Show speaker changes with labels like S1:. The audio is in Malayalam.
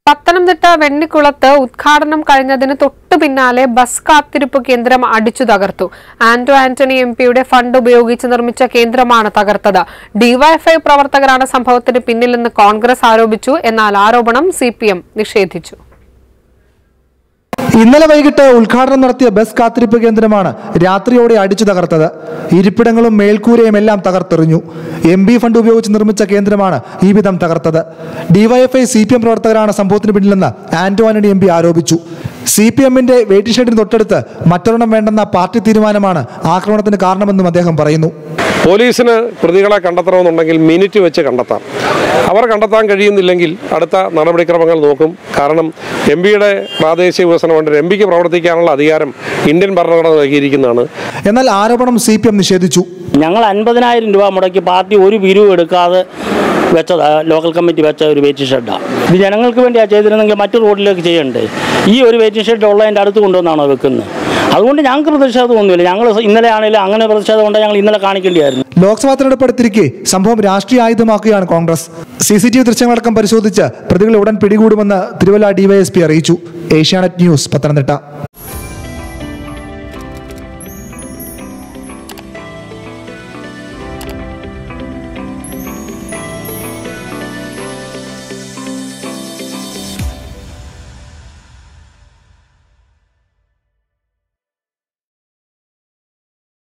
S1: പത്തനംതിട്ട വെണ്ണിക്കുളത്ത് ഉദ്ഘാടനം കഴിഞ്ഞതിന് തൊട്ടു പിന്നാലെ ബസ് കാത്തിരിപ്പ് കേന്ദ്രം അടിച്ചു തകർത്തു ആന്റോ ആന്റണി എം പിയുടെ ഫണ്ട് ഉപയോഗിച്ച് നിർമ്മിച്ച കേന്ദ്രമാണ് തകർത്തത് ഡിവൈഎഫ്ഐ പ്രവർത്തകരാണ് സംഭവത്തിന് പിന്നിലെന്ന് കോൺഗ്രസ് ആരോപിച്ചു എന്നാൽ ആരോപണം സി നിഷേധിച്ചു
S2: ഇന്നലെ വൈകിട്ട് ഉദ്ഘാടനം നടത്തിയ ബസ് കാത്തിരിപ്പ് കേന്ദ്രമാണ് രാത്രിയോടെ അടിച്ചു തകർത്തത് ഇരിപ്പിടങ്ങളും മേൽക്കൂരയും എല്ലാം തകർത്തെറിഞ്ഞു എം ബി ഫണ്ട് ഉപയോഗിച്ച് നിർമ്മിച്ച കേന്ദ്രമാണ് ഈ വിധം തകർത്തത് ഡിവൈഎഫ്ഐ സി പി എം പ്രവർത്തകരാണ് സംഭവത്തിന് പിന്നിലെന്ന് ആന്റോ ആന്റണി എം പി ആരോപിച്ചു സി പി എമ്മിന്റെ വെയിറ്റിംഗ് ഷെഡിന് തൊട്ടടുത്ത് മറ്റൊരെണ്ണം വേണ്ടെന്ന പാർട്ടി തീരുമാനമാണ് ആക്രമണത്തിന് കാരണമെന്നും അദ്ദേഹം പറയുന്നു
S3: പോലീസിന് പ്രതികളെ കണ്ടെത്തണമെന്നുണ്ടെങ്കിൽ മിനിറ്റ് വെച്ച് കണ്ടെത്താം അവർ കണ്ടെത്താൻ കഴിയുന്നില്ലെങ്കിൽ അടുത്ത നടപടിക്രമങ്ങൾ നോക്കും കാരണം എം പിയുടെ പ്രാദേശിക വികസന ഫണ്ടിൽ എം പിക്ക് പ്രവർത്തിക്കാനുള്ള അധികാരം ഇന്ത്യൻ ഭരണഘടന നൽകിയിരിക്കുന്നതാണ്
S2: എന്നാൽ ആരോപണം സി പി എം നിഷേധിച്ചു
S4: ഞങ്ങൾ അൻപതിനായിരം രൂപ മുടക്കി പാർട്ടി ഒരു പിരിവ് എടുക്കാതെ വെച്ചത് ലോക്കൽ കമ്മിറ്റി വെച്ച ഒരു വെയിറ്റിംഗ് ഷെഡാണ് ഇത് ജനങ്ങൾക്ക് വേണ്ടിയാണ് ചെയ്തിരുന്നെങ്കിൽ മറ്റു റോഡിലേക്ക് ചെയ്യണ്ടേ ഈ ഒരു വെയിറ്റിംഗ് ഷെഡ് ഉള്ളതിൻ്റെ അടുത്ത് കൊണ്ടുവന്നാണോ വെക്കുന്നത് അതുകൊണ്ട് ഞങ്ങൾക്ക് പ്രതിഷേധമൊന്നുമില്ല ഞങ്ങൾ ഇന്നലെ ആണെങ്കിലും അങ്ങനെ പ്രതിഷേധം ഉണ്ടെങ്കിൽ ഞങ്ങൾ ഇന്നലെ കാണിക്കേണ്ടിയായിരുന്നു
S2: ലോക്സഭാ തെരഞ്ഞെടുപ്പ് അടുത്തിരിക്കെ സംഭവം രാഷ്ട്രീയ ആയുധമാക്കുകയാണ് Congress C C T V ദൃശ്യങ്ങളടക്കം പരിശോധിച്ച് പ്രതികളെ ഉടൻ പിടികൂടുമെന്ന് തിരുവല്ല ഡിവൈഎസ്പി അറിയിച്ചു ഏഷ്യാനെറ്റ് ന്യൂസ് പത്തനംതിട്ട